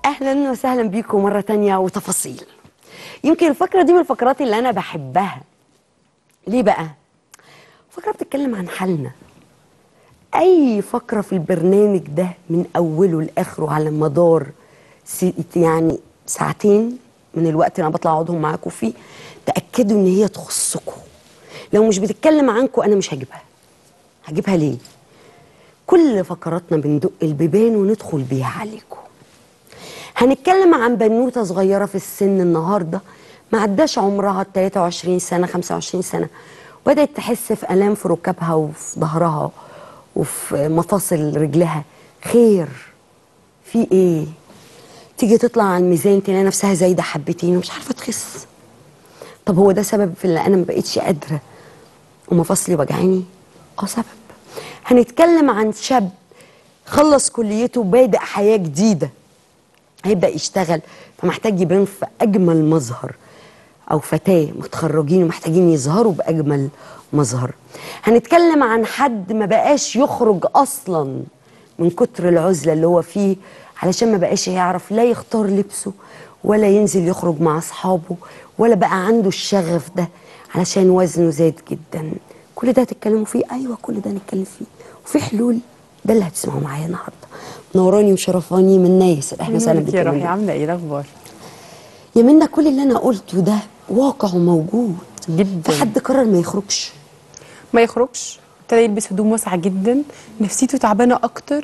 اهلا وسهلا بيكم مره تانية وتفاصيل يمكن الفقره دي من الفقرات اللي انا بحبها ليه بقى فقره بتتكلم عن حالنا اي فقره في البرنامج ده من اوله لاخره على مدار سي يعني ساعتين من الوقت اللي انا بطلع اقعدهم معاكم فيه تاكدوا ان هي تخصكم لو مش بتتكلم عنكم انا مش هجيبها هجيبها ليه كل فقراتنا بندق البيبان وندخل بيها عليكم هنتكلم عن بنوته صغيره في السن النهارده ما عداش عمرها 23 سنه 25 سنه بدات تحس في الام في ركابها وفي ظهرها وفي مفاصل رجلها خير في ايه تيجي تطلع على الميزان تلاقي نفسها زايده حبتين ومش عارفه تخس طب هو ده سبب في اللي انا ما بقتش قادره ومفاصلي وجعاني اه سبب هنتكلم عن شاب خلص كليته وبادئ حياه جديده هيبدا يشتغل فمحتاج يبان في اجمل مظهر او فتاه متخرجين ومحتاجين يظهروا باجمل مظهر هنتكلم عن حد ما بقاش يخرج اصلا من كتر العزله اللي هو فيه علشان ما بقاش يعرف لا يختار لبسه ولا ينزل يخرج مع اصحابه ولا بقى عنده الشغف ده علشان وزنه زاد جدا كل ده هتتكلموا فيه ايوه كل ده هنتكلم فيه وفي حلول ده اللي هتسمعوا معايا النهارده منوراني وشرفاني من نايس اهلا وسهلا بك يا يا روحي منى. عامله ايه الاخبار يا منى كل اللي انا قلته ده واقع وموجود جدا. في حد قرر ما يخرجش ما يخرجش ابتدى يلبس هدوم واسعه جدا نفسيته تعبانه اكتر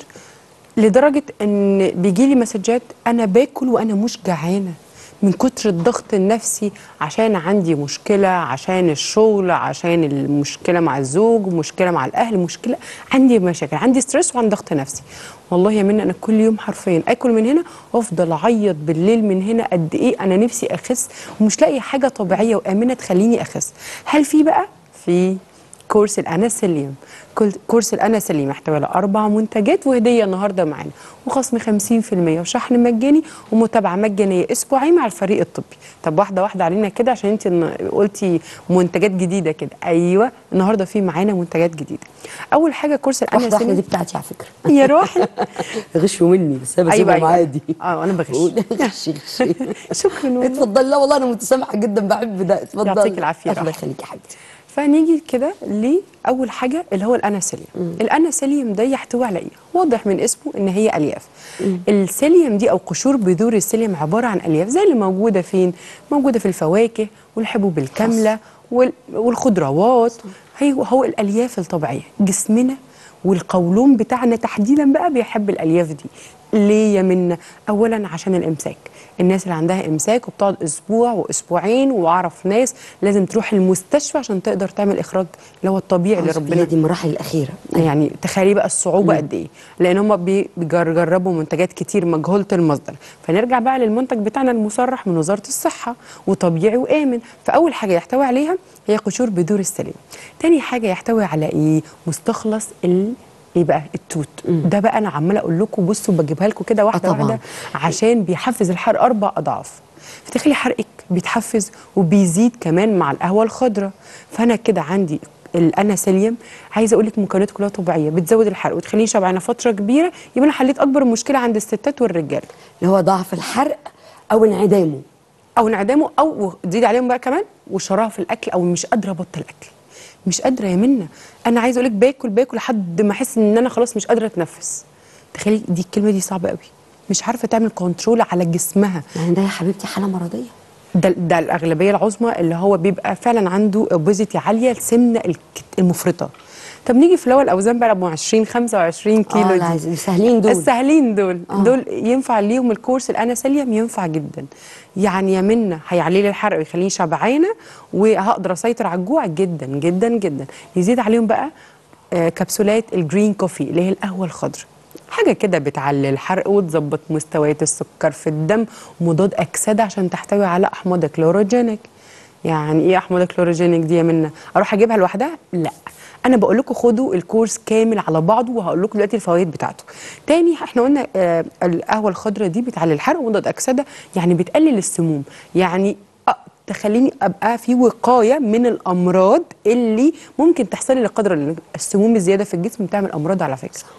لدرجه ان بيجي لي مسجات انا باكل وانا مش جعانه من كتر الضغط النفسي عشان عندي مشكله عشان الشغل عشان المشكله مع الزوج مشكله مع الاهل مشكله عندي مشاكل عندي ستريس وعندي ضغط نفسي والله يا منى انا كل يوم حرفيا اكل من هنا وافضل اعيط بالليل من هنا قد ايه انا نفسي اخس ومش لاقي حاجه طبيعيه وامنه تخليني اخس هل في بقى في كورس الاناسيليوم كل- كورس الاناسيليوم يحتوي على اربع منتجات وهديه النهارده معانا وخصم 50% وشحن مجاني ومتابعه مجانيه اسبوعين مع الفريق الطبي طب واحده واحده علينا كده عشان انت الن- قلتي منتجات جديده كده ايوه النهارده في معانا منتجات جديده اول حاجه كورس واحده واحده دي الاناسيليوم بتاعتي على فكره يا روحي غشوا مني بس انا بسيبهم أيوة. عادي اه انا بغش قول. غشي غشي شكرا والله. اتفضل لا والله انا متسامحه جدا بحب ده اتفضل يعطيك العافية يا الله رحمة. يخليك يا حبيبتي فنيجي كده لاول حاجه اللي هو الاناسيليوم الاناسيليوم ده يحتوي على ايه واضح من اسمه ان هي الياف السيليوم دي او قشور بذور السيليوم عباره عن الياف زي اللي موجوده فين موجوده في الفواكه والحبوب الكامله وال- والخضروات هي هو الالياف الطبيعيه جسمنا والقولون بتاعنا تحديدا بقى بيحب الالياف دي ليه يا منا اولا عشان الامساك الناس اللي عندها امساك وبتقعد اسبوع واسبوعين واعرف ناس لازم تروح المستشفى عشان تقدر تعمل اخراج اللي هو الطبيعي اللي أعوذ بالله ربنا دي المراحل الاخيره يعني تخيلي بقى الصعوبه قد ايه لان هم بيجربوا منتجات كتير مجهوله المصدر فنرجع بقى للمنتج بتاعنا المصرح من وزاره الصحه وطبيعي وامن فاول حاجه يحتوي عليها هي قشور بذور السليم تاني حاجه يحتوي على ايه مستخلص ال ايه بقى التوت ده بقى انا عماله اقول لكم بصوا بجيبها لكم كده واحده آه طبعاً. واحده عشان بيحفز الحرق اربع اضعاف فتخلي حرقك بيتحفز وبيزيد كمان مع القهوه الخضراء فانا كده عندي الاناسيليوم عايزه اقول لك مكوناته كلها طبيعيه بتزود الحرق وتخليني شبعانه فتره كبيره يبقى انا حليت اكبر مشكله عند الستات والرجال اللي هو ضعف الحرق او انعدامه او انعدامه او تزيد عليهم بقى كمان وشراهه في الاكل او مش قادره ابطل اكل مش قادره يا منى انا عايزه اقول لك باكل باكل لحد ما احس ان انا خلاص مش قادره اتنفس تخيلي دي الكلمه دي صعبه قوي مش عارفه تعمل كنترول على جسمها يعني ده يا حبيبتي حاله مرضيه ده ده الاغلبيه العظمى اللي هو بيبقى فعلا عنده اوبيزيتي عاليه السمنه الك- المفرطه طب نيجي في الاول اوزان بقى ابو 20 25 كيلو اه دي. لا عايز- سهلين دول السهلين دول آه. آه. دول ينفع ليهم الكورس الاناسيليوم ينفع جدا يعني يا منا هيعلي لي الحرق ويخليني شبعانه وهقدر اسيطر على الجوع جدا جدا جدا يزيد عليهم بقى آه كبسولات الجرين كوفي اللي هي القهوه الخضراء حاجه كده بتعلي الحرق وتظبط مستويات السكر في الدم مضاد اكسده عشان تحتوي على احماض كلوروجينيك يعني ايه احماض كلوروجينيك دي يا منا اروح اجيبها لوحدها لا انا بقول لكم خدوا الكورس كامل على بعضه وهقول لكم دلوقتي الفوائد بتاعته تاني احنا قلنا آه القهوه الخضراء دي بتعلي الحرق ومضاد اكسده يعني بتقلل السموم يعني آه تخليني ابقى في وقايه من الامراض اللي ممكن تحصل لي لا قدر الله السموم الزياده في الجسم بتعمل امراض على فكره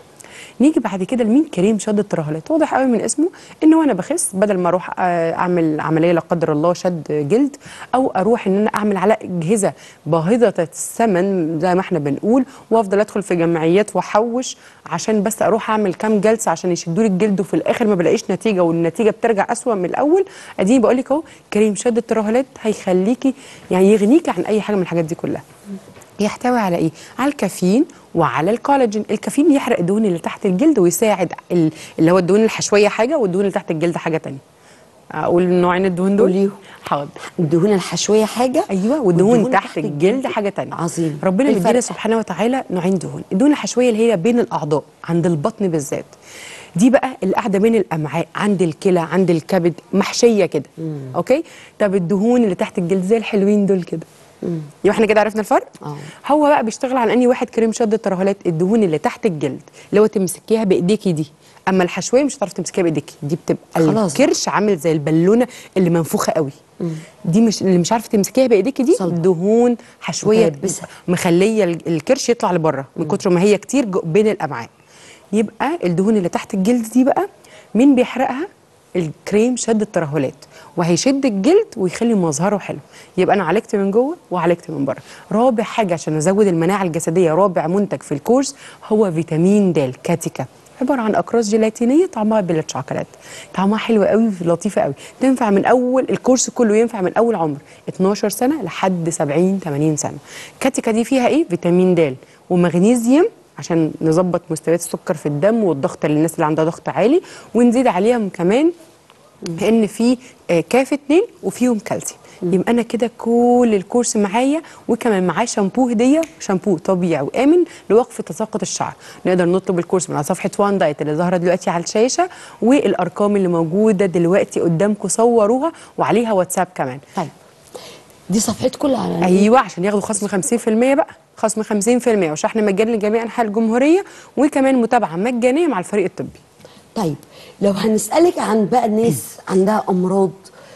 نيجي بعد كده لمين كريم شد الترهلات واضح قوي من اسمه ان هو انا بخس بدل ما اروح آه، اعمل عمليه لا قدر الله شد جلد او اروح ان انا اعمل على اجهزه باهظه الثمن زي ما احنا بنقول وافضل ادخل في جمعيات واحوش عشان بس اروح اعمل كام جلسه عشان يشدوا لي الجلد وفي الاخر ما بلاقيش نتيجه والنتيجه بترجع اسوأ من الاول اديني بقول لك اهو كريم شد الترهلات هيخليكي يعني يغنيكي عن اي حاجه من الحاجات دي كلها يحتوي على ايه؟ على الكافيين وعلى الكولاجين، الكافيين يحرق الدهون اللي تحت الجلد ويساعد ال- اللي هو الدهون الحشويه حاجه والدهون اللي تحت الجلد حاجه تانية. اقول نوعين الدهون دول؟ قوليهم. حاضر الدهون الحشويه حاجه ايوه والدهون تحت الجلد حاجه تانية عظيم ربنا الفرق؟ مدينا سبحانه وتعالى نوعين دهون الدهون الحشويه اللي هي بين الاعضاء عند البطن بالذات دي بقى اللي قاعده بين الامعاء عند الكلى عند الكبد محشيه كده اوكي طب الدهون اللي تحت الجلد زي الحلوين دول كده يبقى احنا كده عرفنا الفرق آه. هو بقى بيشتغل على اني واحد كريم شد الترهلات الدهون اللي تحت الجلد اللي هو تمسكيها بايديكي دي اما الحشويه مش هتعرفي تمسكيها بايديكي دي بتبقى خلاص. الكرش عامل زي البالونه اللي منفوخه قوي دي مش اللي مش عارفه تمسكيها بايديكي دي صلبة. دهون حشويه متيبسة. مخليه ال- الكرش يطلع لبره من كتر ما هي كتير جو- بين الامعاء يبقى الدهون اللي تحت الجلد دي بقى مين بيحرقها الكريم شد الترهلات وهيشد الجلد ويخلي مظهره حلو يبقى انا عالجت من جوه وعالجت من بره رابع حاجه عشان ازود المناعه الجسديه رابع منتج في الكورس هو فيتامين د كاتيكا عباره عن اقراص جيلاتينيه طعمها بلا شوكولات طعمها حلو قوي لطيفه قوي تنفع من اول الكورس كله ينفع من اول عمر 12 سنه لحد 70 80 سنه كاتيكا دي فيها ايه فيتامين د ومغنيسيوم عشان نظبط مستويات السكر في الدم والضغط للناس اللي عندها ضغط عالي ونزيد عليهم كمان ان في آه، كاف اتنين وفيهم كالسيوم يبقى انا كده كل الكورس معايا وكمان معاه شامبو هديه شامبو طبيعي وامن لوقف تساقط الشعر نقدر نطلب الكورس من على صفحه وان دايت اللي ظاهره دلوقتي على الشاشه والارقام اللي موجوده دلوقتي قدامكم صوروها وعليها واتساب كمان طيب دي صفحتكم اللي على ايوه عشان ياخدوا خصم 50% بقى خصم 50% وشحن مجاني لجميع انحاء الجمهوريه وكمان متابعه مجانيه مع الفريق الطبي طيب لو هنسألك عن بقى الناس عندها أمراض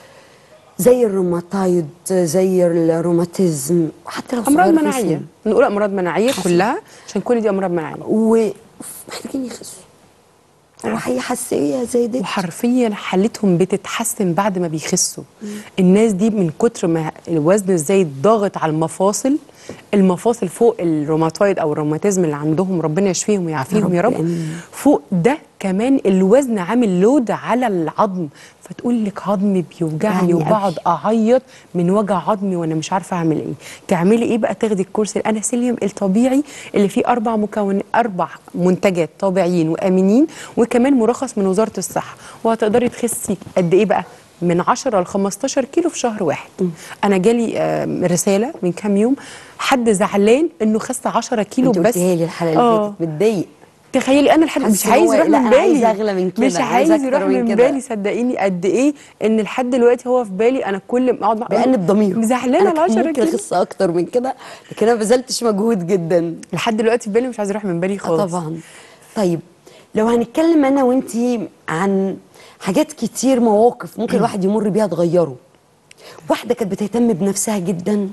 زي الروماتايد زي الروماتيزم حتى لو امراض صغير في مناعيه السن، نقول امراض مناعيه كلها عشان كل دي امراض مناعيه ومحتاجين يخسوا هو هي حساسية زي دي وحرفيا حالتهم بتتحسن بعد ما بيخسوا الناس دي من كتر ما الوزن الزايد ضاغط على المفاصل المفاصل فوق الروماتويد او الروماتيزم اللي عندهم ربنا يشفيهم ويعافيهم يا رب، رب آمين. فوق ده كمان الوزن عامل لود على العظم فتقول لك عظمي بيوجعني يعني وبقعد اعيط من وجع عظمي وانا مش عارفه اعمل ايه تعملي ايه بقى تاخدي الكورس الاناسيليوم الطبيعي اللي فيه اربع مكون اربع منتجات طبيعيين وامنين وكمان مرخص من وزاره الصحه وهتقدري تخسي قد ايه بقى من 10 ل 15 كيلو في شهر واحد انا جالي آم، رساله من كام يوم حد زعلان انه خس 10 كيلو انت بس قلتيها لي الحلقة اللي آه. فاتت متضايق تخيلي انا لحد حاسة مش إن عايز هو يروح لا، من أنا بالي عايزة أغلى من كده، مش عايزة عايز يروح أكتر من من كده. بالي صدقيني قد ايه ان لحد دلوقتي هو في بالي انا كل ما اقعد مع بأنب ضميره زعلانه أنا ال كان 10 ممكن كيلو أخس أكتر من كده لكن أنا ما بذلتش مجهود جدا لحد دلوقتي في بالي مش عايز يروح من بالي آه خالص طبعا طيب لو هنتكلم انا وانتي عن حاجات كتير مواقف ممكن الواحد يمر بيها تغيره واحده كانت بتهتم بنفسها جدا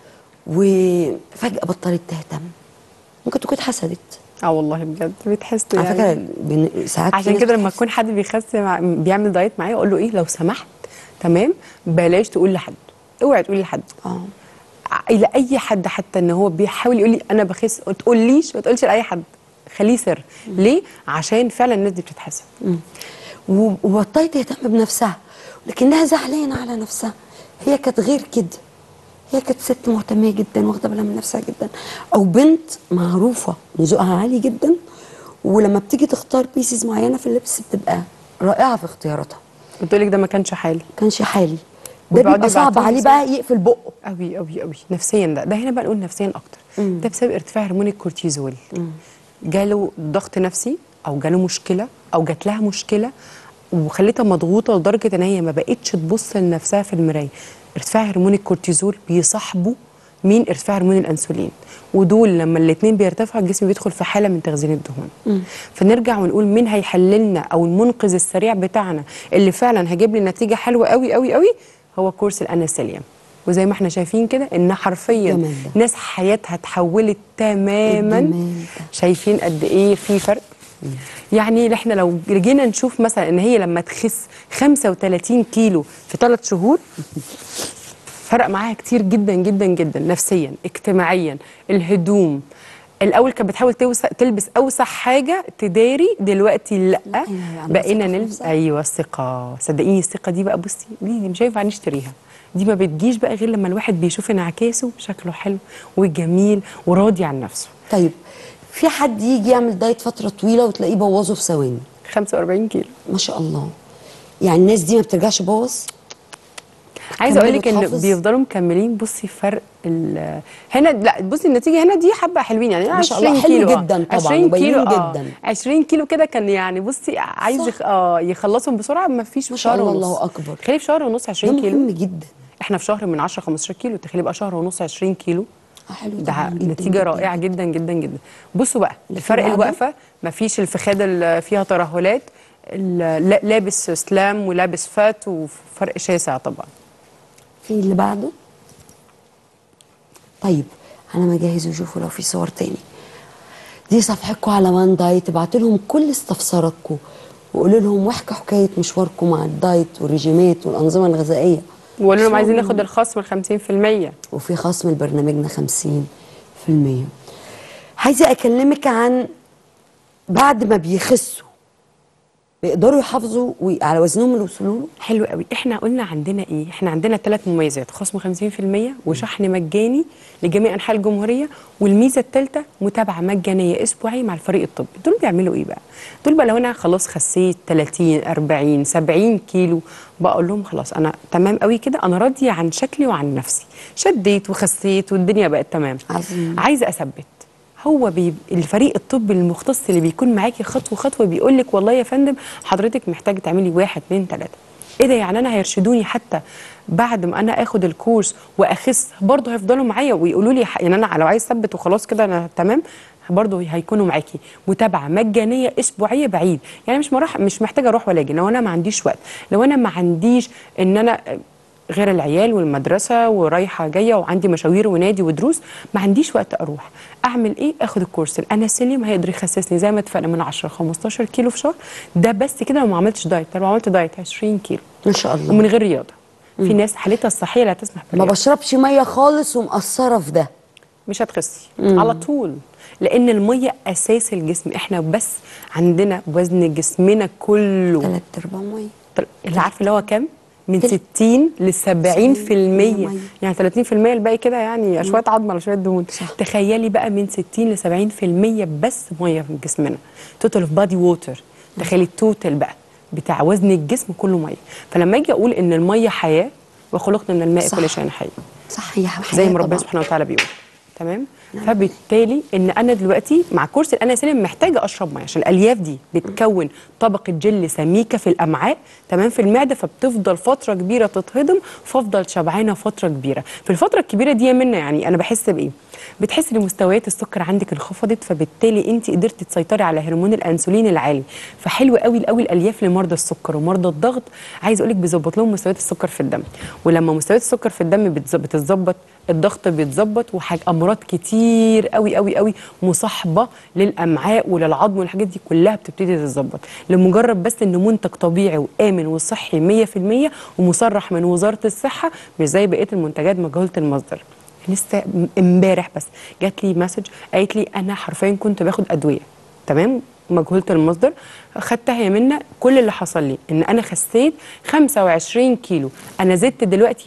وفجاه بطلت تهتم ممكن تكون اتحسدت اه والله بجد بتحس على يعني فكره بن- ساعات في عشان ناس كده لما بتحس- يكون حد بيخس مع... بيعمل دايت معايا اقول له ايه لو سمحت تمام بلاش تقول لحد اوعي تقولي لحد اه الى اي حد حتى ان هو بيحاول يقول لي انا بخس ما تقوليش ما تقولش لاي حد خليه سر ليه عشان فعلا الناس دي بتتحسن و- وبطلت تهتم بنفسها لكنها زعلانه على نفسها هي كانت غير كده هي كانت ست مهتميه جدا واخده بالها من نفسها جدا او بنت معروفه إن ذوقها عالي جدا ولما بتيجي تختار بيسز معينه في اللبس بتبقى رائعه في اختياراتها بتقول لك ده ما كانش حالي كانش حالي ده وبيقعدوا بيبقى صعب يبعتولي عليه بقى يقفل بقه قوي قوي قوي نفسيا ده ده هنا بقى نقول نفسيا اكتر ده بسبب ارتفاع هرمون الكورتيزول جاله ضغط نفسي او جاله مشكله او جات لها مشكله وخليتها مضغوطه لدرجه ان هي ما بقتش تبص لنفسها في المرايه ارتفاع هرمون الكورتيزول بيصاحبه مين ارتفاع هرمون الانسولين ودول لما الاثنين بيرتفعوا الجسم بيدخل في حاله من تخزين الدهون فنرجع ونقول مين هيحللنا او المنقذ السريع بتاعنا اللي فعلا هيجيب لي نتيجه حلوه قوي قوي قوي هو كورس الاناسيليوم وزي ما احنا شايفين كده ان حرفيا الجمال ده. ناس حياتها اتحولت تماما الجمال ده. شايفين قد ايه في فرق يعني احنا لو جينا نشوف مثلا ان هي لما تخس 35 كيلو في ثلاث شهور فرق معاها كتير جدا جدا جدا نفسيا اجتماعيا الهدوم الاول كانت بتحاول توسع تلبس اوسع حاجه تداري دلوقتي لا أيوة، عندها بقينا ثقة في نلبس نفسها. ايوه الثقه صدقيني الثقه دي بقى بصي دي, دي مش هينفع نشتريها دي ما بتجيش بقى غير لما الواحد بيشوف انعكاسه شكله حلو وجميل وراضي عن نفسه طيب في حد يجي يعمل دايت فتره طويله وتلاقيه بوظه في ثواني 45 كيلو ما شاء الله يعني الناس دي ما بترجعش بوظ عايزه اقول كملي لك ان وتحافظ. بيفضلوا مكملين بصي فرق ال- هنا لا بصي النتيجه هنا دي حبه حلوين يعني ما شاء 20 الله، حلو كيلو آه. جدا طبعاً، 20 كيلو وباينين آه. جدا. 20 كيلو كده كان يعني بصي عايز صح. يخ... اه يخلصهم بسرعه ما فيش ما شاء شهر الله، ونص الله أكبر. تخيلي في شهر ونص ده 20 كيلو مهم جدا احنا في شهر من 10 15 كيلو تخيلي بقى شهر ونص 20 كيلو آه، حلو ده طبعاً جداً نتيجه جداً. رائعه جدا جدا جدا بصوا بقى اللي الفرق بعده؟ الوقفه مفيش الفخاده اللي فيها ترهلات ال- لا- لابس سلام ولابس فات وفرق شاسع طبعا في اللي بعده طيب انا مجهز وشوفوا لو في صور تاني دي صفحتكم على وان دايت ابعتوا لهم كل استفساراتكم وقولوا لهم واحكوا حكايه مشواركم مع الدايت والرجيمات والانظمه الغذائيه وقالوا لهم عايزين شو- ناخد الخصم ال 50% وفي خصم لبرنامجنا 50% عايزه اكلمك عن بعد ما بيخسوا بيقدروا يحافظوا وي- على وزنهم اللي وصلوا له حلو قوي احنا قلنا عندنا ايه احنا عندنا ثلاث مميزات خصم 50% وشحن مجاني لجميع انحاء الجمهوريه والميزه الثالثه متابعه مجانيه اسبوعيه مع الفريق الطبي دول بيعملوا ايه بقى دول بقى لو انا خلاص خسيت 30 40 70 كيلو بقول لهم خلاص انا تمام قوي كده انا راضيه عن شكلي وعن نفسي شديت وخسيت والدنيا بقت تمام عظيم. عايزه اثبت هو بي... الفريق الطبي المختص اللي بيكون معاكي خطوه خطوه بيقول لك والله يا فندم حضرتك محتاجه تعملي واحد اتنين تلاته ايه ده يعني انا هيرشدوني حتى بعد ما انا اخد الكورس واخس برضه هيفضلوا معايا ويقولوا لي ح- يعني انا لو عايز اثبت وخلاص كده انا تمام برضه هيكونوا معاكي متابعه مجانيه اسبوعيه بعيد يعني مش مراح مش محتاجه اروح ولا اجي لو انا ما عنديش وقت لو انا ما عنديش ان انا غير العيال والمدرسه ورايحه جايه وعندي مشاوير ونادي ودروس ما عنديش وقت اروح اعمل ايه اخد الكورس الاناسيليوم هيقدر يخسسني زي ما اتفقنا من 10 15 كيلو في شهر ده بس كده لو ما عملتش دايت لو عملت دايت 20 كيلو ما شاء الله ومن غير رياضه في ناس حالتها الصحيه لا تسمح ما بالرياضه بشربش ميه خالص ومقصره في ده مش هتخسي على طول لان الميه اساس الجسم احنا بس عندنا وزن جسمنا كله ثلاث ارباع ميه طل- اللي عارف اللي هو كام؟ من تلت. 60 ل 70% مية. يعني 30% الباقي كده يعني شويه عظمه ولا شويه دهون صح. تخيلي بقى من 60 ل 70% بس ميه في جسمنا توتال اوف بادي ووتر تخيلي التوتال بقى بتاع وزن الجسم كله ميه فلما اجي اقول ان الميه حياه وخلقنا من الماء صح. كل شيء حي صح هي حياة زي ما ربنا طبعاً. سبحانه وتعالى بيقول تمام فبالتالي ان انا دلوقتي مع كورس الاناسيلين محتاجه اشرب ميه عشان الالياف دي بتكون طبقه جل سميكه في الامعاء تمام في المعده فبتفضل فتره كبيره تتهضم فافضل شبعانه فتره كبيره في الفتره الكبيره دي منا يعني انا بحس بايه بتحس ان مستويات السكر عندك انخفضت فبالتالي انت قدرتي تسيطري على هرمون الانسولين العالي فحلو قوي قوي الالياف لمرضى السكر ومرضى الضغط عايز اقول لك بيظبط لهم مستويات السكر في الدم ولما مستويات السكر في الدم بتز- بتتظبط الضغط بيتظبط وحاجة امراض كتير قوي قوي قوي مصاحبه للامعاء وللعظم والحاجات دي كلها بتبتدي تتظبط لمجرد بس ان منتج طبيعي وامن وصحي 100% ومصرح من وزاره الصحه مش زي بقيه المنتجات مجهوله المصدر لسه م- امبارح بس جات لي مسج قالت لي انا حرفيا كنت باخد ادويه تمام مجهوله المصدر خدتها يا منى كل اللي حصل لي ان انا خسيت 25 كيلو انا زدت دلوقتي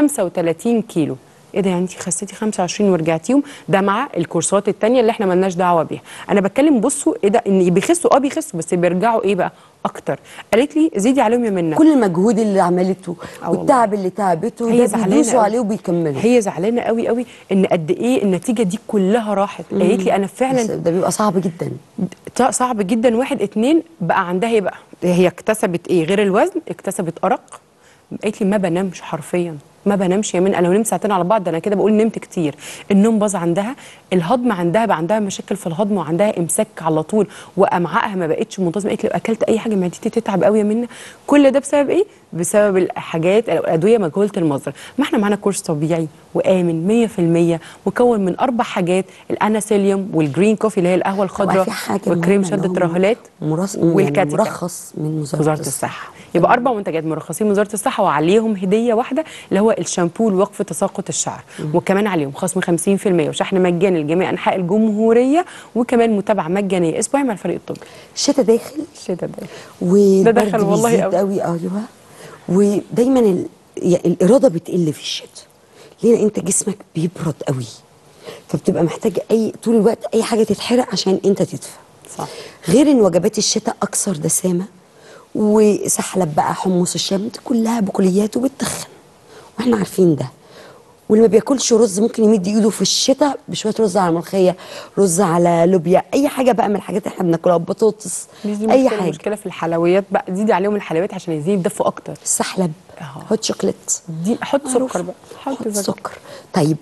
35 كيلو ايه ده يعني انت خسيتي 25 ورجعتيهم ده مع الكورسات التانية اللي احنا ملناش دعوه بيها انا بتكلم بصوا ايه ده ان بيخسوا اه بيخسوا بس بيرجعوا ايه بقى اكتر قالت لي زيدي عليهم يا منى كل المجهود اللي عملته آه والله. والتعب اللي تعبته هي ده زعلانة بيدوسوا أوي. عليه وبيكملوا هي زعلانه قوي قوي ان قد ايه النتيجه دي كلها راحت قالت لي انا بس فعلا ده بيبقى صعب جدا ط- صعب جدا واحد اتنين بقى عندها ايه بقى هي اكتسبت ايه غير الوزن اكتسبت ارق قالت لي ما بنامش حرفيا ما بنامش يا من انا لو نمت ساعتين على بعض ده انا كده بقول نمت كتير النوم باظ عندها الهضم عندها بقى عندها مشاكل في الهضم وعندها امساك على طول وامعائها ما بقتش منتظمه قالت لي لو اكلت اي حاجه معدتي تتعب قوي يا منى كل ده بسبب ايه بسبب الحاجات الادويه مجهوله المصدر ما احنا معانا كورس طبيعي وامن 100% مكون من اربع حاجات الاناسيليوم والجرين كوفي اللي هي القهوه الخضراء في حاجه وكريم مهمة شد إن هو الترهلات مرص... يعني والكاتيكا. مرخص من وزاره, وزاره الصحه يبقى اربع منتجات مرخصين من وزاره الصحه وعليهم هديه واحده اللي هو الشامبو لوقف تساقط الشعر وكمان عليهم خصم 50% وشحن مجاني لجميع انحاء الجمهوريه وكمان متابعه مجانيه اسبوعي مع الفريق الطبي الشتاء داخل الشتاء ده والبرد دخل والله بيزيد قوي. قوي ايوه ودايما ال... يعني الاراده بتقل في الشتاء ليه لأن انت جسمك بيبرد قوي فبتبقى محتاج اي طول الوقت اي حاجه تتحرق عشان انت تدفى صح غير ان وجبات الشتاء اكثر دسامه وسحلب بقى حمص الشام دي كلها بكليات وبتخن واحنا عارفين ده واللي ما بياكلش رز ممكن يمد ايده في الشتاء بشويه رز على ملوخيه رز على لوبيا اي حاجه بقى من الحاجات اللي احنا بناكلها بطاطس مش دي اي مشكله حاجه مشكله في الحلويات بقى زيدي عليهم الحلويات عشان يزيدوا يدفوا اكتر السحلب آه. هوت شوكليت دي حط معروف. سكر بقى حط حط سكر سكر طيب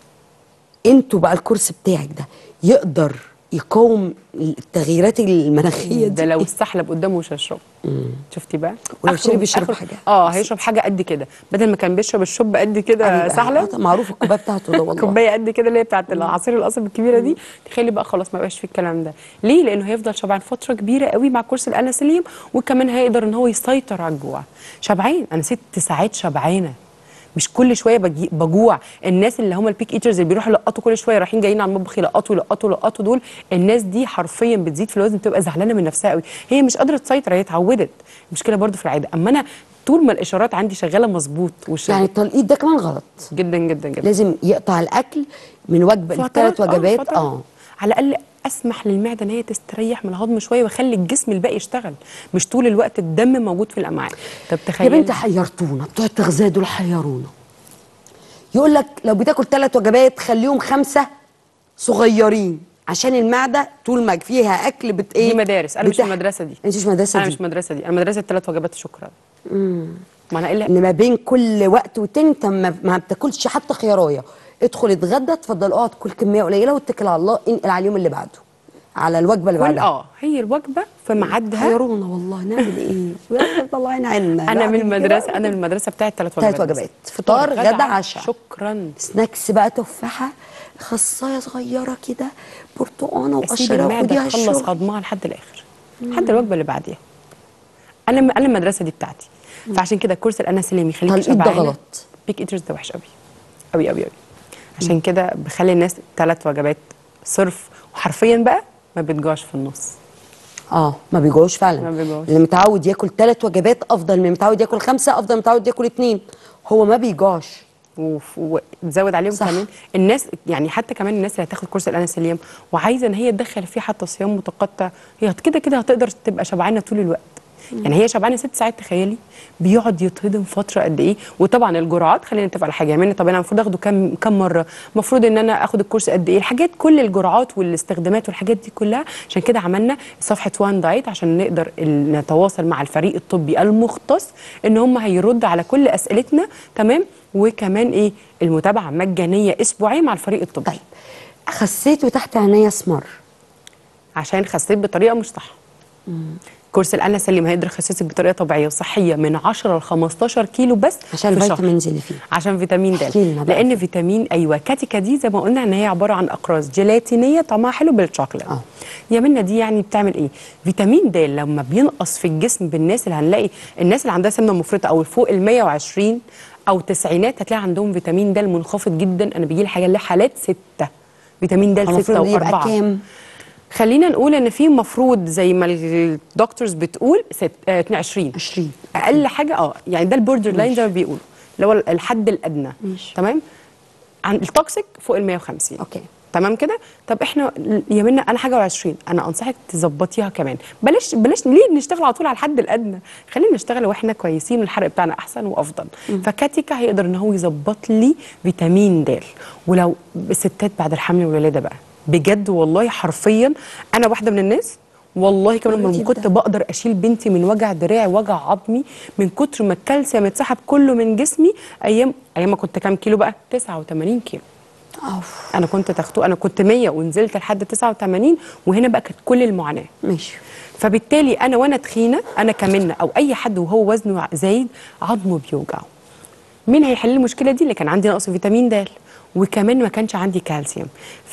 انتوا بقى الكورس بتاعك ده يقدر يقاوم التغييرات المناخيه ده دي لو السحلب قدامه مش هيشرب شفتي بقى ولو آخره- شرب يشرب آخره- حاجة. اه هيشرب حاجه قد كده بدل ما كان بيشرب الشوب قد كده أيوة، سحلب معروف الكوبايه بتاعته ده والله كوبايه قد كده اللي هي بتاعت العصير القصب الكبيره دي تخلي بقى خلاص ما بقاش في الكلام ده ليه لانه هيفضل شبعان فتره كبيره قوي مع كورس الانسولين وكمان هيقدر ان هو يسيطر على الجوع شبعان انا ست ساعات شبعانه مش كل شويه بجي بجوع الناس اللي هم البيك ايترز اللي بيروحوا يلقطوا كل شويه رايحين جايين على المطبخ يلقطوا يلقطوا يلقطوا دول الناس دي حرفيا بتزيد في الوزن بتبقى زعلانه من نفسها قوي هي مش قادره تسيطر هي اتعودت المشكله برضو في العاده اما انا طول ما الاشارات عندي شغاله مظبوط وش يعني التلقيط ده كمان غلط جدا جدا جدا لازم يقطع الاكل من وجبه فترات- لثلاث وجبات فترات. اه على الاقل اسمح للمعده ان هي تستريح من الهضم شويه واخلي الجسم الباقي يشتغل مش طول الوقت الدم موجود في الامعاء طب يا تخيل بنت حيرتونا بتوع التغذيه دول حيرونا يقول لك لو بتاكل ثلاث وجبات خليهم خمسه صغيرين عشان المعده طول ما فيها اكل بت ايه دي مدارس انا مش في بتح- المدرسه دي انت مش مدرسه انا دي مش مدرسه دي انا مدرسه ثلاث وجبات شكرا ما انا الا ان ما بين كل وقت والتاني انت ما, ما بتاكلش حتى خيارايه ادخل اتغدى اتفضل اقعد كل كميه قليله واتكل على الله انقل على اليوم اللي بعده على الوجبه اللي كل بعدها اه هي الوجبه في ميعادها حيرونا والله نعمل ايه الله ينعنا انا من المدرسه انا من المدرسه بتاعت ثلاث وجبات ثلاث بس. وجبات. فطار، غدا، عشاء. شكرا سناكس بقى تفاحه خصايه صغيره كده برتقانه يا سيدي وقشره المعده خديها تخلص الشغل هضمها لحد الاخر لحد الوجبه اللي بعديها انا انا المدرسه دي بتاعتي فعشان كده الكورس الانسولين يخليك تلقيط ده شبعانه غلط. بيك ايترز ده وحش قوي قوي قوي قوي عشان كده بخلي الناس ثلاث وجبات صرف وحرفيا بقى ما بتجوعش في النص اه ما بيجوعوش فعلا ما بيجوعوش. اللي متعود ياكل ثلاث وجبات افضل من متعود ياكل خمسه افضل من متعود ياكل اثنين هو ما بيجوعش وف- وتزود عليهم صح. كمان الناس يعني حتى كمان الناس اللي هتاخد كورس الانسولين وعايزه ان هي تدخل فيه حتى صيام متقطع هي كده كده هتقدر تبقى شبعانه طول الوقت يعني هي شبعانه ست ساعات تخيلي بيقعد يتهضم فتره قد ايه وطبعا الجرعات خلينا نتفق على حاجه يعني طب انا المفروض اخده كام كام مره المفروض ان انا اخد الكورس قد ايه الحاجات كل الجرعات والاستخدامات والحاجات دي كلها عشان كده عملنا صفحه وان دايت عشان نقدر ال- نتواصل مع الفريق الطبي المختص ان هم هيرد على كل اسئلتنا تمام وكمان ايه المتابعه مجانيه اسبوعيه مع الفريق الطبي طيب خسيت وتحت عينيا اسمر عشان خسيت بطريقه مش صح كورس الأنا سليم هيقدر يخسسك بطريقه طبيعيه وصحيه من 10 ل 15 كيلو بس عشان في شهر. الفيتامينز اللي فيه عشان فيتامين د احكي لنا بقى. لان فيتامين ايوه كاتيكا دي زي ما قلنا ان هي عباره عن اقراص جيلاتينيه طعمها حلو بالشوكولاته آه. يا منى دي يعني بتعمل ايه فيتامين د لما بينقص في الجسم بالناس اللي هنلاقي الناس اللي عندها سمنه مفرطه او فوق ال 120 او تسعينات هتلاقي عندهم فيتامين د منخفض جدا انا بيجي لي حاجه حالات سته فيتامين د سته المفروض يبقى واربعه كام خلينا نقول ان في مفروض زي ما الدكتورز بتقول ست آه 22 20 اقل حاجه اه يعني ده البوردر لاين زي ما بيقولوا اللي هو الحد الادنى ماشي. تمام عن التوكسيك فوق ال 150 اوكي تمام كده طب احنا يا منى انا حاجه و20 انا انصحك تظبطيها كمان بلاش بلاش ليه نشتغل على طول على الحد الادنى خلينا نشتغل واحنا كويسين والحرق بتاعنا احسن وافضل فكاتيكا هيقدر ان هو يظبط لي فيتامين د ولو الستات بعد الحمل والولاده بقى بجد والله حرفيا انا واحده من الناس والله كمان مريتي لما كنت بده؟ بقدر اشيل بنتي من وجع دراعي وجع عظمي من كتر ما الكالسيوم اتسحب كله من جسمي ايام ايام ما كنت كام كيلو بقى 89 كيلو اوف انا كنت تاخدوه انا كنت 100 ونزلت لحد 89 وهنا بقى كانت كل المعاناه ماشي فبالتالي انا وانا تخينه انا كمنه او اي حد وهو وزنه زايد عظمه بيوجعه مين هيحل المشكله دي اللي كان عندي نقص فيتامين د وكمان ما كانش عندي كالسيوم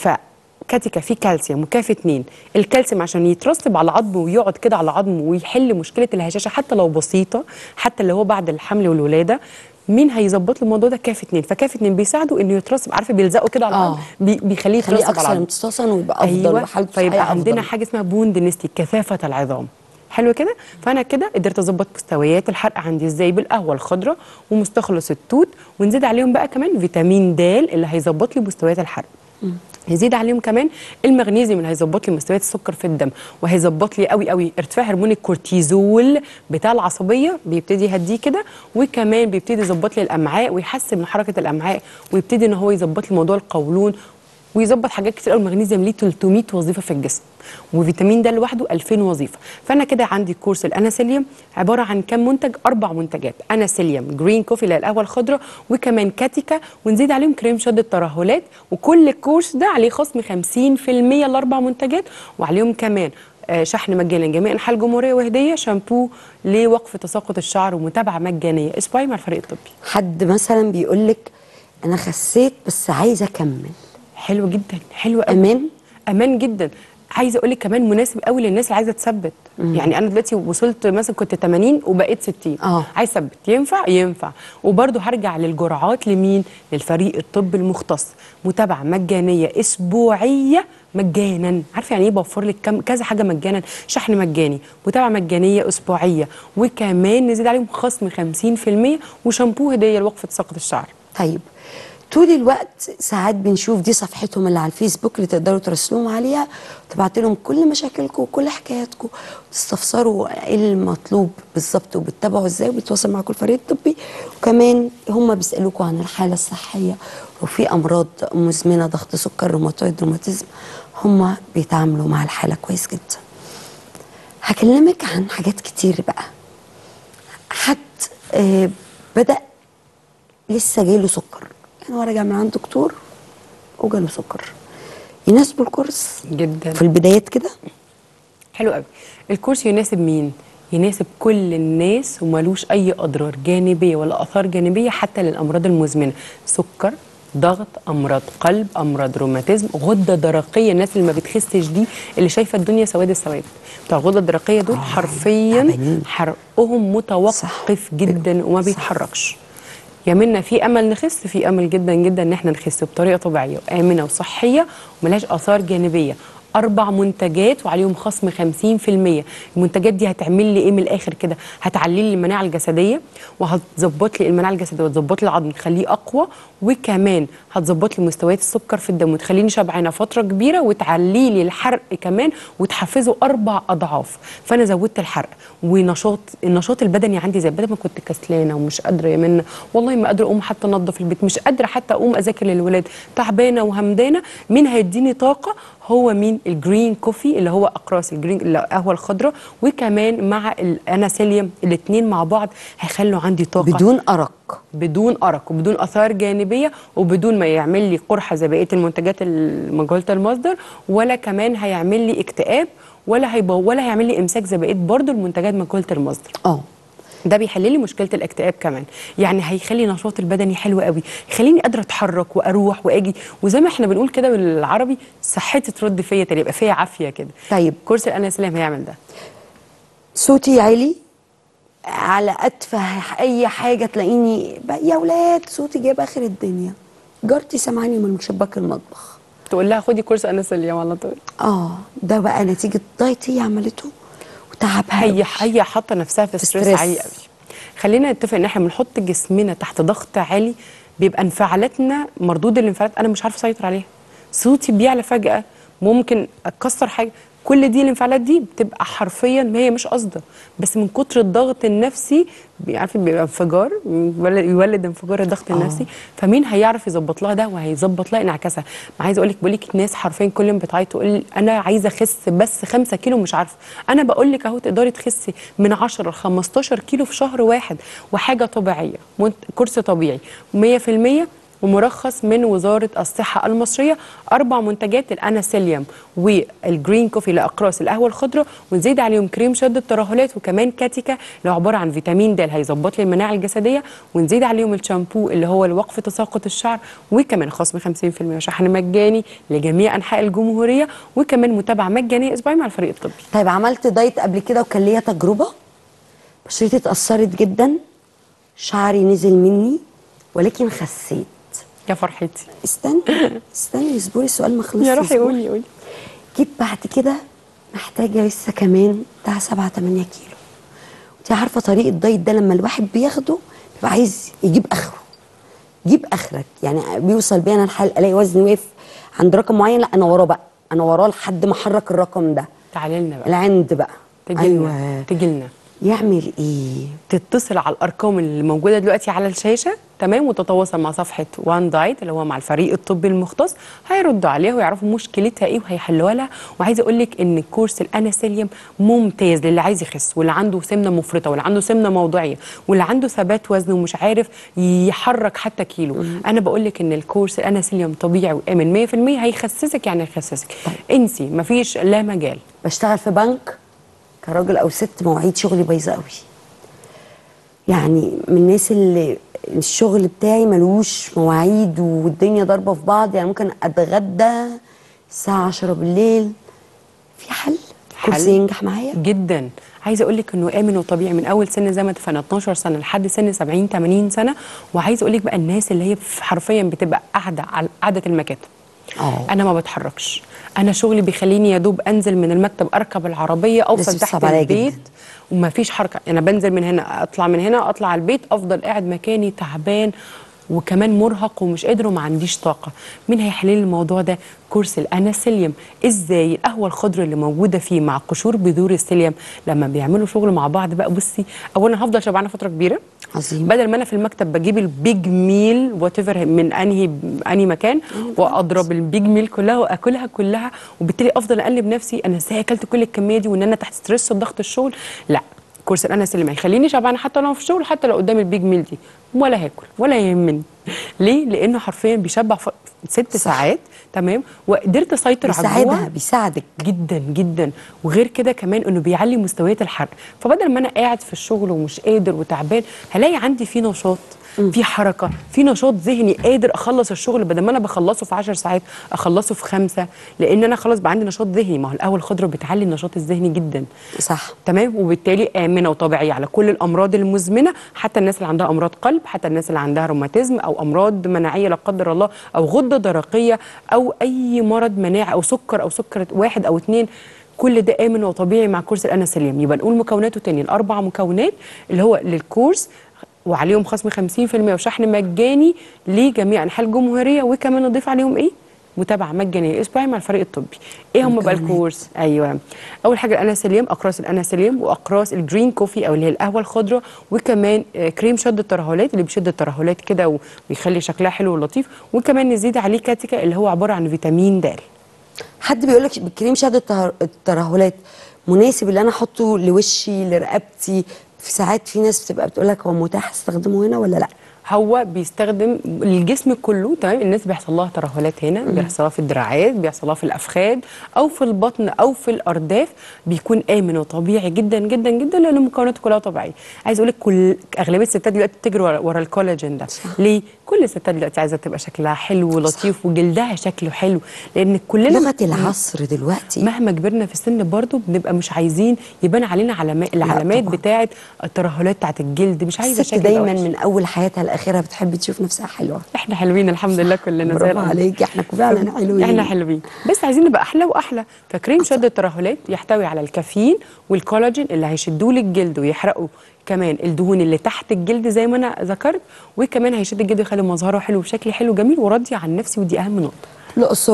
فكاتيكا فيه كالسيوم وكاف اتنين الكالسيوم عشان يترسب على عظمه ويقعد كده على عظمه ويحل مشكله الهشاشه حتى لو بسيطه حتى اللي هو بعد الحمل والولاده مين هيظبط له الموضوع ده كاف اتنين فكاف اتنين بيساعده انه يترسب عارفه بيلزقه كده على آه. العظم بي بيخليه خليه يترسب على اكثر العظم امتصاصا ويبقى افضل ايوه وحالته فيبقى الصحية عندنا أفضل. حاجه اسمها بون دينستي كثافه العظام حلو كده فانا كده قدرت اظبط مستويات الحرق عندي ازاي بالقهوه الخضراء ومستخلص التوت ونزيد عليهم بقى كمان فيتامين د اللي هيظبط لي مستويات الحرق يزيد عليهم كمان المغنيسيوم اللي هيظبط لي مستويات السكر في الدم وهيظبط لي قوي قوي ارتفاع هرمون الكورتيزول بتاع العصبيه بيبتدي يهديه كده وكمان بيبتدي يظبط لي الامعاء ويحسن من حركه الامعاء ويبتدي ان هو يظبط لي موضوع القولون ويظبط حاجات كتير قوي المغنيسيوم ليه 300 وظيفه في الجسم وفيتامين د لوحده 2000 وظيفه فانا كده عندي كورس الاناسيليوم عباره عن كام منتج اربع منتجات اناسيليوم جرين كوفي اللي هي القهوه الخضراء وكمان كاتيكا ونزيد عليهم كريم شد الترهلات وكل الكورس ده عليه خصم 50% الاربع منتجات وعليهم كمان آه، شحن مجانا جميع انحاء الجمهوريه وهديه شامبو لوقف تساقط الشعر ومتابعه مجانيه اسبوعي مع الفريق الطبي حد مثلا بيقول لك انا خسيت بس عايزه اكمل حلو جدا حلو قوي امان امان جدا عايزه اقول لك كمان مناسب قوي للناس اللي عايزه تثبت يعني انا دلوقتي وصلت مثلا كنت 80 وبقيت 60 آه. عايز اثبت ينفع ينفع وبرده هرجع للجرعات لمين للفريق الطب المختص متابعه مجانيه اسبوعيه مجانا عارفه يعني ايه بوفر لك كم كذا حاجه مجانا شحن مجاني متابعه مجانيه اسبوعيه وكمان نزيد عليهم خصم 50% وشامبو هديه لوقف تساقط الشعر طيب طول الوقت ساعات بنشوف دي صفحتهم اللي على الفيسبوك اللي تقدروا تراسلوهم عليها تبعت لهم كل مشاكلكم وكل حكاياتكم تستفسروا ايه المطلوب بالظبط وبتتابعوا ازاي وبيتواصل معاكم الفريق الطبي وكمان هم بيسالوكم عن الحاله الصحيه وفي امراض مزمنه ضغط سكر روماتويد روماتيزم هم بيتعاملوا مع الحاله كويس جدا هكلمك عن حاجات كتير بقى حد آه بدأ لسه جايله سكر يعني هو راجع من عند دكتور وجاله سكر يناسبه الكورس جدا في البدايات كده حلو قوي الكورس يناسب مين يناسب كل الناس وملوش اي اضرار جانبيه ولا اثار جانبيه حتى للامراض المزمنه سكر ضغط امراض قلب امراض روماتيزم غده درقيه الناس اللي ما بتخسش دي اللي شايفه الدنيا سواد السواد بتوع الغده الدرقيه دول حرفيا تعبانين. حرقهم متوقف صح. جدا وما صح. بيتحركش يا منا في امل نخس في امل جدا جدا ان احنا نخس بطريقه طبيعيه وامنه وصحيه وملهاش اثار جانبيه اربع منتجات وعليهم خصم 50% المنتجات دي هتعمل لي ايه من الاخر كده هتعلي لي المناعه الجسديه وهتظبط لي المناعه الجسديه وتظبط لي العظم تخليه اقوى وكمان هتظبط لي مستويات السكر في الدم وتخليني شبعانه فتره كبيره وتعلي لي الحرق كمان وتحفزه اربع اضعاف فانا زودت الحرق ونشاط النشاط البدني عندي زي بدل ما كنت كسلانه ومش قادره يا منى والله ما قادره اقوم حتى انظف البيت مش قادره حتى اقوم اذاكر للولاد تعبانه وهمدانه مين هيديني طاقه هو مين الجرين كوفي اللي هو اقراص الجرين القهوه الخضراء وكمان مع الاناسيليوم الاثنين مع بعض هيخلوا عندي طاقه بدون ارق بدون ارق وبدون اثار جانبيه وبدون ما يعمل لي قرحه زي بقيه المنتجات مجهوله المصدر ولا كمان هيعمل لي اكتئاب ولا هيبو ولا هيعمل لي امساك زي بقيه برضه المنتجات مجهوله المصدر اه ده بيحل لي مشكله الاكتئاب كمان يعني هيخلي نشاط البدني حلو قوي يخليني قادره اتحرك واروح واجي وزي ما احنا بنقول كده بالعربي صحتي ترد فيا تاني يبقى فيا عافيه كده طيب كورس الانسلام هيعمل ده صوتي عالي على اتفه اي حاجه تلاقيني ب- يا ولاد صوتي جايب اخر الدنيا جارتي سامعاني من شباك المطبخ تقول لها خدي كورس انسلام على طول اه ده بقى نتيجه دايت هي عملته وتعبها هي قوي. هي حاطه نفسها في ستريس ستريس. عالي قوي خلينا نتفق ان احنا بنحط جسمنا تحت ضغط عالي بيبقى انفعالاتنا مردود الانفعالات انا مش عارفه اسيطر عليها صوتي بيعلى فجاه ممكن اتكسر حاجه كل دي الانفعالات دي بتبقى حرفيا ما هي مش قصده بس من كتر الضغط النفسي بي- عارفه بيبقى انفجار يولد- يولد انفجار الضغط النفسي فمين هيعرف يظبط لها ده وهيظبط لها انعكاسها ما عايزه اقول لك بقول لك ناس حرفيا كل يوم بتعيط تقول انا عايزه اخس بس 5 كيلو مش عارفه انا بقول لك اهو تقدري تخسي من 10 ل 15 كيلو في شهر واحد وحاجه طبيعيه منت- كورس طبيعي 100% ومرخص من وزارة الصحة المصرية أربع منتجات الأناسيليوم والجرين كوفي لأقراص القهوة الخضراء ونزيد عليهم كريم شد الترهلات وكمان كاتيكا اللي هو عبارة عن فيتامين د اللي هيظبط لي المناعة الجسدية ونزيد عليهم الشامبو اللي هو لوقف تساقط الشعر وكمان خصم 50% شحن مجاني لجميع أنحاء الجمهورية وكمان متابعة مجانية أسبوعية مع الفريق الطبي طيب عملت دايت قبل كده وكان ليا تجربه بشرتي اتاثرت جدا شعري نزل مني ولكن خسيت يا فرحتي استني استني اصبري السؤال ما خلصش يا روحي اصبري. قولي قولي جيت بعد كده محتاجه لسه كمان بتاع 7 8 كيلو انت عارفه طريق الدايت ده لما الواحد بياخده بيبقى عايز يجيب اخره جيب اخرك يعني بيوصل بينا الحال الاقي وزني واقف عند رقم معين لا انا وراه بقى انا وراه لحد ما احرك الرقم ده تعالي لنا بقى العند بقى تجيلنا تجيلنا يعمل ايه تتصل على الارقام اللي موجوده دلوقتي على الشاشه تمام وتتواصل مع صفحه وان دايت اللي هو مع الفريق الطبي المختص هيردوا عليها ويعرفوا مشكلتها ايه وهيحلوها لها وعايزه اقول لك ان كورس الاناسيليوم ممتاز للي عايز يخس واللي عنده سمنه مفرطه واللي عنده سمنه موضعيه واللي عنده ثبات وزن ومش عارف يحرك حتى كيلو انا بقول لك ان الكورس الاناسيليوم طبيعي وامن 100% هيخسسك يعني هيخسسك انسي مفيش لا مجال بشتغل في بنك كراجل او ست مواعيد شغلي بايظه قوي يعني من الناس اللي الشغل بتاعي ملوش مواعيد والدنيا ضاربه في بعض يعني ممكن اتغدى الساعه 10 بالليل في حل كورس حل. ينجح معايا جدا عايزه اقول لك انه امن وطبيعي من اول سن زي ما اتفقنا 12 سنه لحد سن 70 80 سنه وعايزه اقول لك بقى الناس اللي هي حرفيا بتبقى قاعده على قاعده المكاتب اه انا ما بتحركش انا شغلي بيخليني يا دوب انزل من المكتب اركب العربيه اوصل لسه تحت صعب عليا البيت جداً. وما فيش حركه انا بنزل من هنا اطلع من هنا اطلع البيت افضل قاعد مكاني تعبان وكمان مرهق ومش قادر وما عنديش طاقه مين هيحل لي الموضوع ده كورس الاناسيليوم ازاي القهوه الخضراء اللي موجوده فيه مع قشور بذور السيليوم لما بيعملوا شغل مع بعض بقى بصي اولا هفضل شبعانه فتره كبيره عظيم بدل ما انا في المكتب بجيب البيج ميل وات من انهي انهي مكان واضرب البيج ميل كلها واكلها كلها وبالتالي افضل اقلب نفسي انا ازاي اكلت كل الكميه دي وان انا تحت ستريس وضغط الشغل لا كورس الانس اللي ما يخليني شبعانه حتى لو أنا في الشغل حتى لو قدام البيج ميل دي ولا هاكل ولا يهمني ليه لانه حرفيا بيشبع ف... ست صح. ساعات تمام وقدرت اسيطر على الجوع بيساعدها بيساعدك جدا جدا وغير كده كمان انه بيعلي مستويات الحرق فبدل ما انا قاعد في الشغل ومش قادر وتعبان هلاقي عندي في نشاط في حركه في نشاط ذهني قادر اخلص الشغل بدل ما انا بخلصه في 10 ساعات اخلصه في خمسه لان انا خلاص بقى عندي نشاط ذهني ما هو القهوه الخضراء بتعلي النشاط الذهني جدا صح تمام وبالتالي امنه وطبيعيه على كل الامراض المزمنه حتى الناس اللي عندها امراض قلب حتى الناس اللي عندها روماتيزم او امراض مناعيه لا قدر الله او غده درقيه او اي مرض مناعي او سكر او سكر واحد او اتنين كل ده امن وطبيعي مع كورس الاناسيليوم يبقى نقول مكوناته تاني الاربع مكونات اللي هو للكورس وعليهم خصم 50% وشحن مجاني لجميع انحاء الجمهوريه وكمان نضيف عليهم ايه متابعه مجانيه اسبوعي مع الفريق الطبي ايه هم بقى مكونات. الكورس ايوه اول حاجه الاناسيليوم اقراص الاناسيليوم واقراص الجرين كوفي او اللي هي القهوه الخضراء وكمان آه، كريم شد الترهلات اللي بيشد الترهلات كده ويخلي شكلها حلو ولطيف وكمان نزيد عليه كاتيكا اللي هو عباره عن فيتامين د حد بيقول لك بالكريم شد التهر- الترهلات مناسب اللي انا احطه لوشي لرقبتي في ساعات في ناس بتبقى بتقول لك هو متاح استخدمه هنا ولا لا هو بيستخدم الجسم كله تمام الناس بيحصل لها ترهلات هنا بيحصل لها في الدراعات بيحصل لها في الافخاذ او في البطن او في الارداف بيكون امن وطبيعي جدا جدا جدا لان مكوناته كلها طبيعيه عايز اقول لك كل اغلبيه الستات دلوقتي بتجري ورا, ورا الكولاجين ده ليه كل الستات دلوقتي عايزه تبقى شكلها حلو ولطيف وجلدها شكله حلو لان كلنا لغه العصر دلوقتي مهما كبرنا في السن برضو بنبقى مش عايزين يبان علينا علامات العلامات طبعاً. بتاعه الترهلات بتاعه الجلد مش عايزه الست شكل دايما وحش. من اول حياتها لاخرها بتحب تشوف نفسها حلوه احنا حلوين الحمد لله كلنا زي برافو القمر. عليكي احنا فعلا حلوين احنا حلوين بس عايزين نبقى احلى واحلى فكريم شد الترهلات يحتوي على الكافيين والكولاجين اللي هيشدوا لي الجلد ويحرقوا كمان الدهون اللي تحت الجلد زي ما انا ذكرت وكمان هيشد الجلد ويخلي مظهره حلو وشكلي حلو جميل وراضيه عن نفسي ودي اهم نقطه الاقصر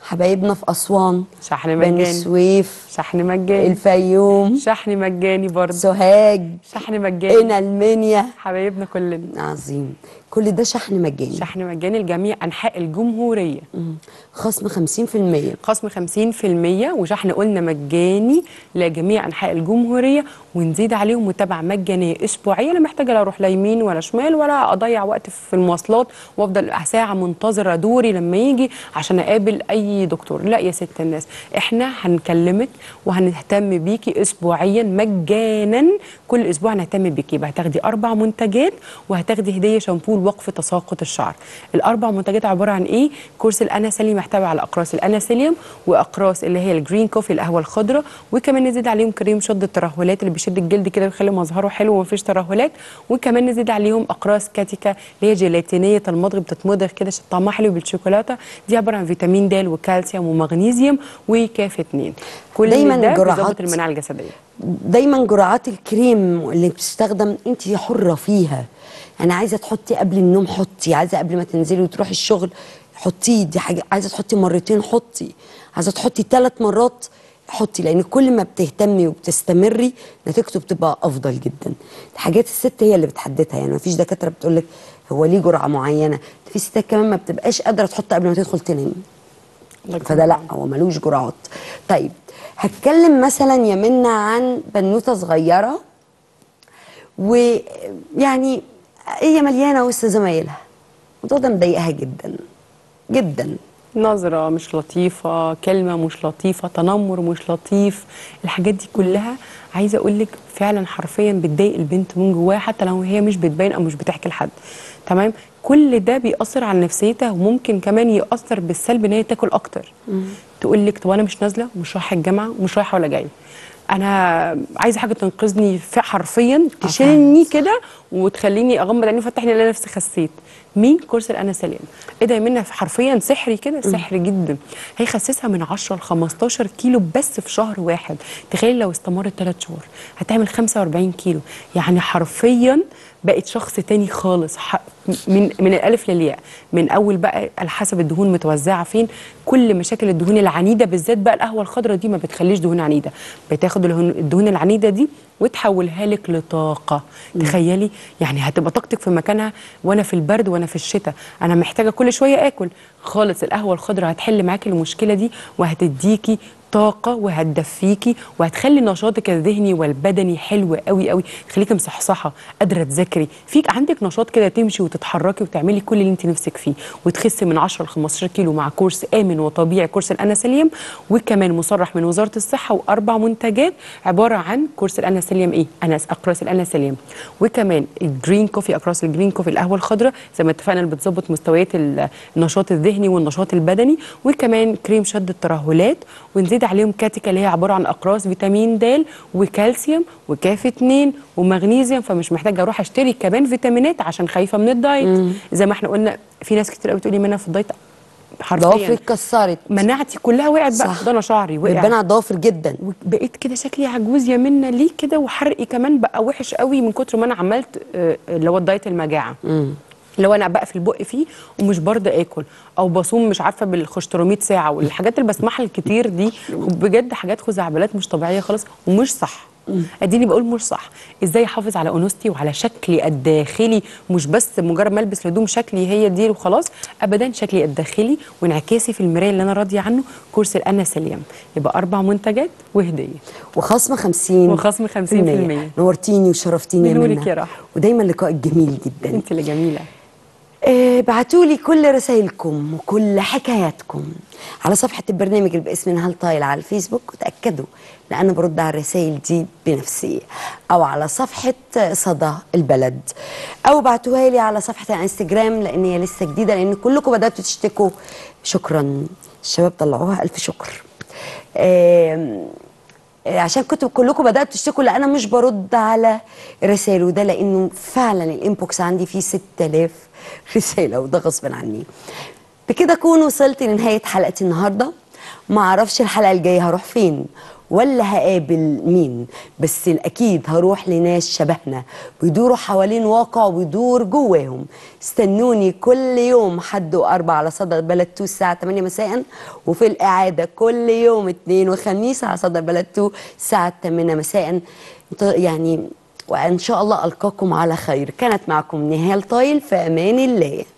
حبايبنا في اسوان شحن بني مجاني سويف شحن مجاني الفيوم شحن مجاني برضه سوهاج شحن مجاني هنا المنيا حبايبنا كلنا عظيم كل ده شحن مجاني شحن مجاني لجميع انحاء الجمهوريه مم. خصم 50% خصم 50% وشحن قلنا مجاني لجميع انحاء الجمهوريه ونزيد عليهم متابعه مجانيه اسبوعيه لا محتاجه لا اروح لا يمين ولا شمال ولا اضيع وقت في المواصلات وافضل ساعه منتظره دوري لما يجي عشان اقابل اي دكتور لا يا ست الناس احنا هنكلمك وهنهتم بيكي اسبوعيا مجانا كل اسبوع هنهتم بيكي يبقى هتاخدي اربع منتجات وهتاخدي هديه شامبو لوقف تساقط الشعر الاربع منتجات عباره عن ايه كورس الاناسيليوم يحتوي على اقراص الاناسيليوم واقراص اللي هي الجرين كوفي القهوه الخضراء وكمان نزيد عليهم كريم شد الترهلات اللي بيشد الجلد كده ويخلي مظهره حلو ومفيش ترهلات وكمان نزيد عليهم اقراص كاتيكا اللي هي جيلاتينيه المضغ بتتمضغ كده عشان طعمها حلو بالشوكولاته دي عباره عن فيتامين د وكالسيوم ومغنيسيوم وكاف 2 كل دايماً ده جرعات- بيظبط المناعه الجسديه دايما جرعات الكريم اللي بتستخدم انت حره فيها يعني عايزه تحطي قبل النوم حطي عايزه قبل ما تنزلي وتروحي الشغل حطيه دي حاجه عايزه تحطي مرتين حطي عايزه تحطي ثلاث مرات حطي لان كل ما بتهتمي وبتستمري نتيجته بتبقى افضل جدا حاجات الست هي اللي بتحددها يعني مفيش دكاتره بتقول لك هو ليه جرعه معينه في ستات كمان ما بتبقاش قادره تحط قبل ما تدخل تنام الله يكون فده لا في هو ملوش جرعات طيب هتكلم مثلا يا منى عن بنوته صغيره ويعني هي مليانه وسط زمايلها الموضوع ده مضايقها جدا جدا نظرة مش لطيفة كلمة مش لطيفة تنمر مش لطيف الحاجات دي كلها عايزة أقول لك فعلا حرفيا بتضايق البنت من جواها حتى لو هي مش بتبين أو مش بتحكي لحد تمام كل ده بيأثر على نفسيتها وممكن كمان يأثر بالسلب إن هي تاكل أكتر تقول لك طب أنا مش نازلة ومش رايحة الجامعة ومش رايحة ولا جاية انا عايزه حاجه تنقذني في حرفيا تشيلني كده وتخليني اغمض عيني وافتح عيني الاقي نفسي خسيت مين كورس الانسولين ايه ده منها حرفيا سحري كده سحر جدا هيخسسها من 10 ل 15 كيلو بس في شهر واحد تخيل لو استمرت 3 شهور هتعمل 45 كيلو يعني حرفيا بقت شخص تاني خالص ح- من من الالف للياء من اول بقى على حسب الدهون متوزعه فين كل مشاكل الدهون العنيده بالذات بقى القهوه الخضراء دي ما بتخليش دهون عنيده بتاخد الهن- الدهون العنيده دي وتحولها لك لطاقه تخيلي يعني هتبقى طاقتك في مكانها وانا في البرد وانا في الشتاء انا محتاجه كل شويه اكل خالص القهوه الخضراء هتحل معاكي المشكله دي وهتديكي طاقة وهتدفيكي وهتخلي نشاطك الذهني والبدني حلو قوي قوي تخليكي مصحصحة قادرة تذاكري فيك عندك نشاط كده تمشي وتتحركي وتعملي كل اللي انت نفسك فيه وتخسي من 10 ل 15 كيلو مع كورس آمن وطبيعي كورس الأناسيليوم وكمان مصرح من وزارة الصحة وأربع منتجات عبارة عن كورس الأناسيليوم إيه؟ أناس أقراص الأناسيليوم وكمان الجرين كوفي أقراص الجرين كوفي القهوة الخضراء زي ما اتفقنا اللي بتظبط مستويات ال- النشاط الذهني والنشاط البدني وكمان كريم شد الترهلات ونزيد عليهم كاتيكا اللي هي عباره عن اقراص فيتامين د وكالسيوم وكاف 2 ومغنيسيوم فمش محتاجه اروح اشتري كمان فيتامينات عشان خايفه من الدايت زي ما احنا قلنا في ناس كتير قوي بتقولي منى في الدايت ضوافري حرفيا اتكسرت مناعتي كلها وقعت بقى صح. ده انا شعري وقع بيبان على الضوافر جدا وبقيت كده شكلي عجوز يا منى ليه كده وحرقي كمان بقى وحش قوي من كتر ما انا عملت آه، اللي هو الدايت المجاعه اللي هو انا بقفل بقي فيه ومش برضه اكل او بصوم مش عارفه بالخشتروميت ساعه والحاجات اللي بسمعها الكتير دي بجد حاجات خزعبلات مش طبيعيه خالص ومش صح اديني بقول مش صح ازاي احافظ على انوثتي وعلى شكلي الداخلي مش بس مجرد ما البس هدوم شكلي هي دي وخلاص ابدا شكلي الداخلي وانعكاسي في المرايه اللي انا راضيه عنه كورس الاناسيليوم يبقى اربع منتجات وهديه وخصم 50 وخصم 50%. نورتيني وشرفتيني يا بنورك منى يا رحمة. ودايما لقائك جميل جدا انت اللي جميله ابعتوا لي كل رسائلكم وكل حكاياتكم على صفحة البرنامج اللي باسم نهال طايل على الفيسبوك وتأكدوا لأن أنا برد على الرسائل دي بنفسي أو على صفحة صدى البلد أو ابعتوها لي على صفحة الانستجرام لأن هي لسه جديدة لأن كلكم بدأتوا تشتكوا شكرا الشباب طلعوها ألف شكر آم، آه، عشان كنتوا كلكم بداتوا تشتكوا لا انا مش برد على الرسائل وده لانه فعلا الانبوكس عندي فيه 6000 رساله وده غصب عني بكده اكون وصلت لنهايه حلقتي النهارده ما اعرفش الحلقه الجايه هروح فين ولا هقابل مين بس الأكيد هروح لناس شبهنا بيدوروا حوالين واقع وبيدور جواهم استنوني كل يوم حد وأربع على صدى بلد تو الساعة 8 مساء وفي الإعادة كل يوم اثنين وخميس على صدى بلد تو الساعة 8 مساء يعني وإن شاء الله ألقاكم على خير كانت معكم نهال طايل في أمان الله